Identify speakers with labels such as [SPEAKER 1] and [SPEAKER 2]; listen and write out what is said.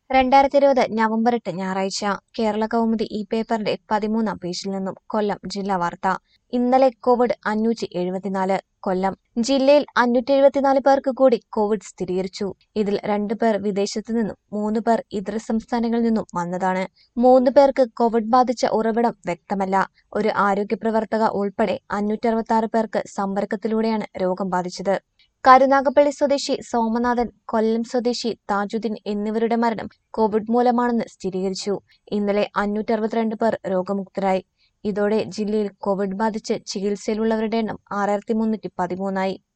[SPEAKER 1] രണ്ടായിരത്തി ഇരുപത് നവംബർ എട്ട് ഞായറാഴ്ച കേരള കൗമുദി ഈ പേപ്പറിന്റെ പതിമൂന്നാം പേജിൽ നിന്നും കൊല്ലം ജില്ലാ വാർത്ത ഇന്നലെ കോവിഡ് അഞ്ഞൂറ്റി എഴുപത്തിനാല് കൊല്ലം ജില്ലയിൽ അഞ്ഞൂറ്റി എഴുപത്തിനാല് പേർക്ക് കൂടി കോവിഡ് സ്ഥിരീകരിച്ചു ഇതിൽ രണ്ടു പേർ വിദേശത്തു നിന്നും മൂന്ന് പേർ ഇതര സംസ്ഥാനങ്ങളിൽ നിന്നും വന്നതാണ് മൂന്ന് പേർക്ക് കോവിഡ് ബാധിച്ച ഉറവിടം വ്യക്തമല്ല ഒരു ആരോഗ്യ പ്രവർത്തക ഉൾപ്പെടെ അഞ്ഞൂറ്റി ആറ് പേർക്ക് സമ്പർക്കത്തിലൂടെയാണ് രോഗം ബാധിച്ചത് കരുനാഗപ്പള്ളി സ്വദേശി സോമനാഥൻ കൊല്ലം സ്വദേശി താജുദ്ദീൻ എന്നിവരുടെ മരണം കോവിഡ് മൂലമാണെന്ന് സ്ഥിരീകരിച്ചു ഇന്നലെ അഞ്ഞൂറ്റി അറുപത്തിരണ്ട് പേർ രോഗമുക്തരായി ഇതോടെ ജില്ലയിൽ കോവിഡ് ബാധിച്ച് ചികിത്സയിലുള്ളവരുടെ എണ്ണം ആറായിരത്തി മുന്നൂറ്റി പതിമൂന്നായി